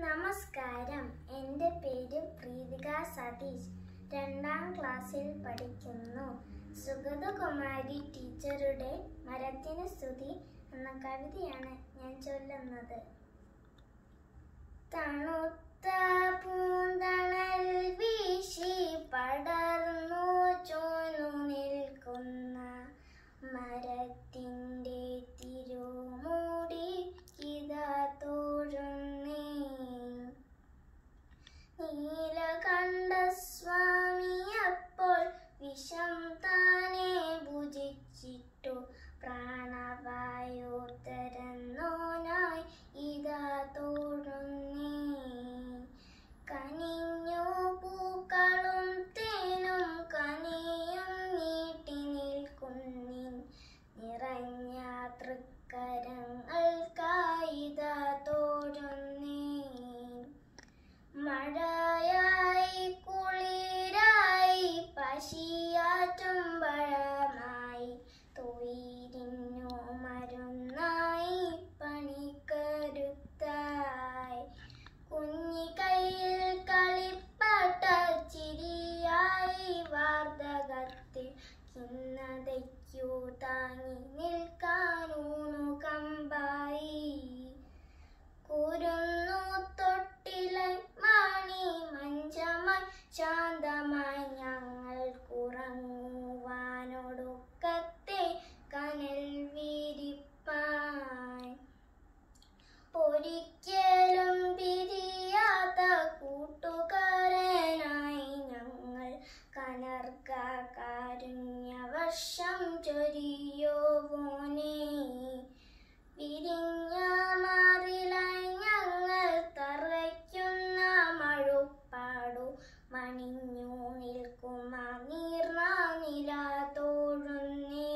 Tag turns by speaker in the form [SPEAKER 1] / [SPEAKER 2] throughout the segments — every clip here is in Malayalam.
[SPEAKER 1] നമസ്കാരം എൻ്റെ പേര് പ്രീതിക സതീഷ് രണ്ടാം ക്ലാസ്സിൽ പഠിക്കുന്നു സുഗതകുമാരി ടീച്ചറുടെ മരത്തിന് സ്തുതി എന്ന കവിതയാണ് ഞാൻ ചൊല്ലുന്നത് തണുത്ത പൂന്തണൽ വീശി പടർന്നു ചോന്നു നിൽക്കുന്ന മരത്തിൻ്റെ തിരുമൂടി ഇതാ തോഴുന്നേ നീലകണ്ഠ സ്വാമി അപ്പോൾ വിഷം താനെ ഭുജിച്ചിട്ടു പ്രാണവായു തരുന്നോനായി ഇതാ തോഴുന്നേ കനിഞ്ഞു പൂക്കളും തേനും കനിയും നീട്ടി നിൽക്കുന്നിൻ നിറഞ്ഞ തൃക്കരങ്ങൾക്കായിതാ തോഴുന്നേ മഴയായി കുളിരായി പശിയാറ്റും പഴമായി തൊയിലിഞ്ഞു മരുന്നായി പണിക്കരുത്തായി കുഞ്ഞി കയ്യിൽ കളിപ്പാട്ട ചിരിയായി വാർദ്ധകത്തിൽ കിന്നതയ്ക്കു താങ്ങി നിൽക്കാനൂണു കമ്പായി കുരുന്നു തൊട്ടിലായി മാണി മഞ്ചമായി ശാന്തമായി ഞങ്ങൾ കുറങ്ങുവാനൊടുക്കത്തെ കനൽ വിരിപ്പായി ഒരിക്കലും പിരിയാത്ത കൂട്ടുകാരനായി ഞങ്ങൾ കനർക്ക കാരുണ്യവർഷം ചൊരിയോ പോനേ വിരിഞ്ഞ മാറിലായി ഞങ്ങൾ തറയ്ക്കുന്ന മഴുപ്പാടു മണിഞ്ഞു നിൽക്കുമ നീർന്ന നില തോഴുന്നേ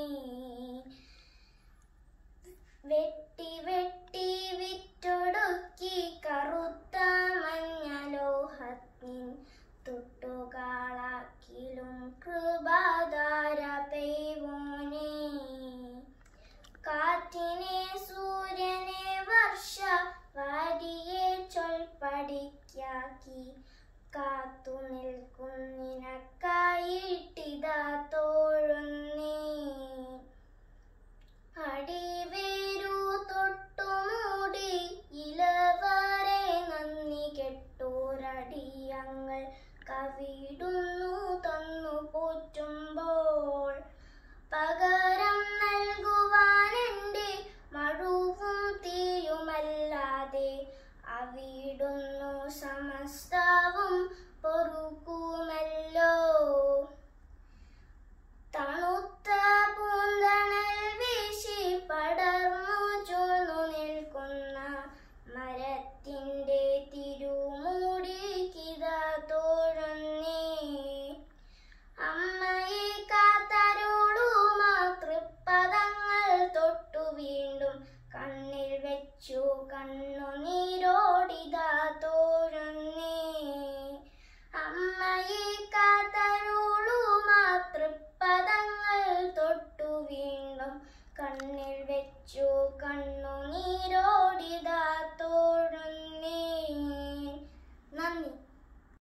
[SPEAKER 1] വെട്ടി വെട്ടി വിറ്റൊടുക്കി കറുത്ത മഞ്ഞലോഹത്തിൻ തൊട്ടുകാളാക്കിലും കൃപാധാര പെയ്വോനേ കാറ്റിനെ സൂര്യനെ വർഷ വാരിയെ ചൊൽപ്പടിക്കാക്കി കാത്തു നിൽക്കുന്നിനക്കായിട്ടിതാ തോഴുന്നേ അടിവേരു തൊട്ടുമൂടി ഇലവരെ നന്ദി കെട്ടോരടിയങ്ങൾ കവിടുന്നു തന്നു പോറ്റുമ്പോൾ പകരം നൽകുവാനെന്റെ മഴുവും തീയുമല്ലാതെ അവിടുന്നില്ല